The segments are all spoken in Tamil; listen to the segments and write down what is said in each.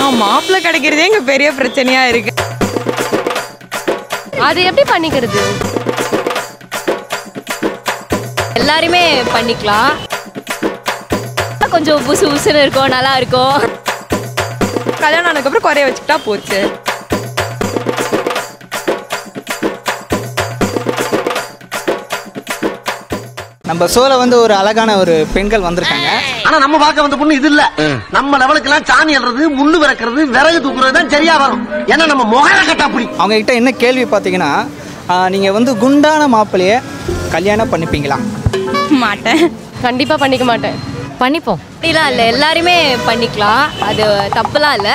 நான் மாப்பிள்ளை கிடைக்கிறதே இங்க பெரிய பிரச்சனையா இருக்கு அது எப்படி பண்ணிக்கிறது எல்லாருமே பண்ணிக்கலாம் கொஞ்சம் புசு புசுன்னு இருக்கும் நல்லா இருக்கும் கல்யாணம் ஆனதுக்கப்புறம் குறைய வச்சுக்கிட்டா போச்சு நம்ம சோல வந்து ஒரு அழகான ஒரு பெண்கள் வந்திருக்காங்க ஆனா நம்ம பார்க்க வந்த பொண்ணு இது இல்ல நம்ம லெவலுக்கு எல்லாம் சாணி அல்றது முள்ளு விறக்கிறது விறகு தூக்குறது தான் சரியா வரும் ஏன்னா நம்ம முகர கட்டா அப்படி அவங்க கிட்ட என்ன கேள்வி பார்த்தீங்கன்னா ஆஹ், நீங்க வந்து குண்டான மாப்பிள்ளைய கல்யாணம் பண்ணிப்பீங்களா மாட்டேன் கண்டிப்பா பண்ணிக்க மாட்டேன் பண்ணிப்போம் அப்படிலாம் இல்லை எல்லாருமே பண்ணிக்கலாம் அது தப்புலாம் இல்லை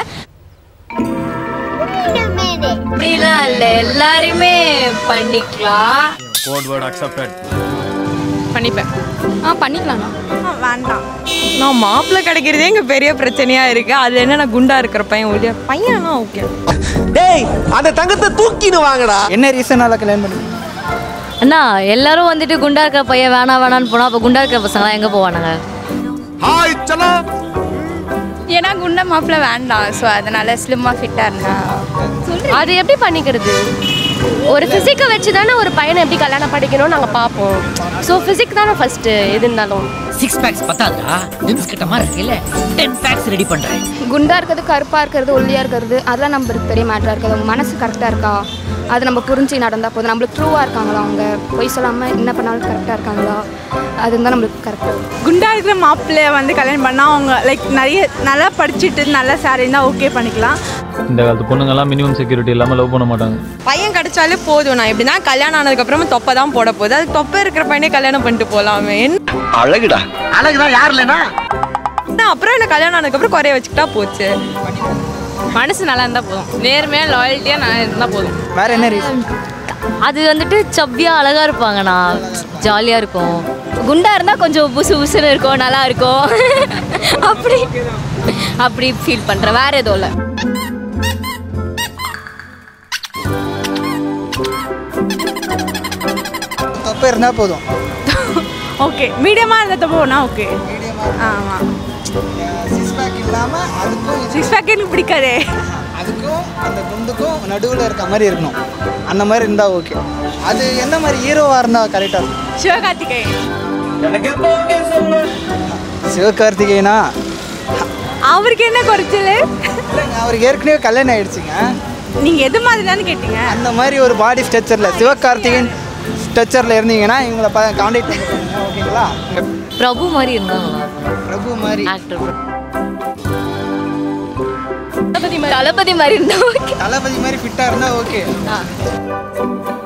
அப்படிலாம் இல்லை எல்லாருமே பண்ணிக்கலாம் பண்ணிப்பேன் ஆ பண்ணிக்கலாம்ண்ணா வேண்டாம் நான் மாப்பிள்ளை கிடைக்கிறதே இங்க பெரிய பிரச்சனையா இருக்கு அதுல என்ன நான் குண்டா இருக்கிற பையன் ஒல்லியா பையனா ஓகே டேய் அந்த தங்கத்தை தூக்கின்னு வாங்கடா என்ன ரீசனால கல்யாணம் பண்ணுவீங்க அண்ணா எல்லாரும் வந்துட்டு குண்டா இருக்க பையன் வேணாம் வேணான்னு போனா அப்போ குண்டா இருக்க பசங்களாம் எங்கே போவானுங்க ஏன்னா குண்ட மாப்பிள்ள வேண்டாம் ஸோ அதனால ஸ்லிம்மாக ஃபிட்டாக இருந்தா அது எப்படி பண்ணிக்கிறது ஒரு ஃபிசிக்கை வச்சு தானே ஒரு பையனை எப்படி கல்யாணம் படிக்கணும்னு நாங்கள் பார்ப்போம் ஸோ ஃபிசிக் தானே ஃபர்ஸ்ட் எது இருந்தாலும் சிக்ஸ் பேக்ஸ் பத்தாதுடா விம்ஸ் கிட்ட மாதிரி இருக்குல்ல டென் பேக்ஸ் ரெடி பண்றேன் குண்டா இருக்கிறது கருப்பாக இருக்கிறது ஒல்லியாக இருக்கிறது அதெல்லாம் நம்மளுக்கு பெரிய மேட்டராக இருக்குது அவங்க மனசு கரெக்டாக இருக்கா அது நம்ம புரிஞ்சு நடந்தால் போதும் நம்மளுக்கு ட்ரூவாக இருக்காங்களா அவங்க பொய் சொல்லாமல் என்ன பண்ணாலும் கரெக்டாக இருக்காங்களா அது இருந்தால் நம்மளுக்கு கரெக்டாக குண்டா இருக்கிற மாப்பிள்ளைய வந்து கல்யாணம் பண்ணால் அவங்க லைக் நிறைய நல்லா படிச்சுட்டு நல்ல சாரி இருந்தால் ஓகே பண்ணிக்கலாம் இந்த காலத்து பொண்ணுங்கெல்லாம் மினிமம் செக்யூரிட்டி இல்லாமல் லவ் பண்ண மாட்டாங்க பையன் கிடைச்சாலே போதும் நான் எப்படின்னா கல்யாணம் ஆனதுக்கு அப்புறமா தொப்பை தான் போட போகுது அது தொப்பை இருக்கிற பையனே கல்யாணம் பண்ணிட்டு போலாமே அழகுடா அழகுதான் யார் இல்லைனா என்ன அப்புறம் என்ன கல்யாணம் ஆனதுக்கப்புறம் குறைய வச்சுக்கிட்டா போச்சு மனசு நல்லா இருந்தால் போதும் நேர்மையாக லாயல்ட்டியாக நான் இருந்தால் போதும் வேற என்ன ரீசன் அது வந்துட்டு சப்பியா அழகா இருப்பாங்கண்ணா ஜாலியாக இருக்கும் குண்டா இருந்தால் கொஞ்சம் புசு புசுன்னு இருக்கும் நல்லா இருக்கும் அப்படி அப்படி ஃபீல் பண்ணுறேன் வேற எதுவும் இல்லை தப்பு இருந்தா போதும் ஓகே மீடியமாக இருந்த போனா ஓகே ஆமாம் சிக்ஸ் பேக் இல்லாம அதுக்கும் இது- சிக்ஸ் பேக் எனக்கு பிடிக்காதே அதுக்கும் அந்த குண்டுக்கும் நடுவில் இருக்க மாதிரி இருக்கணும் அந்த மாதிரி இருந்தா ஓகே அது எந்த மாதிரி ஹீரோவா இருந்தா கரெக்டா இருக்கும் சிவகார்த்திகேயன் சிவகார்த்திகேயனா அவருக்கு என்ன குறைச்சல் இல்லைங்க அவருக்கு ஏற்கனவே கல்யாணம் ஆயிடுச்சுங்க நீங்கள் எது மாதிரிலான்னு கேட்டீங்க அந்த மாதிரி ஒரு பாடி ஸ்ட்ரக்சரில் சிவகார்த்திகேயன் ஸ்ட்ரக்சரில் இருந்தீங்கன்னா இவங்களை காண்டாக்ட் பண்ணுங்க ஓகேங்களா பிரபு மாதிரி இருந்தாங்க பிரபு மாதிரி ஆக்டர் தளபதி மாதிரி தளபதி மாதிரி இருந்தா ஓகே தளபதி மாதிரி ஃபிட்டாக இருந்தால் ஓகே ஆ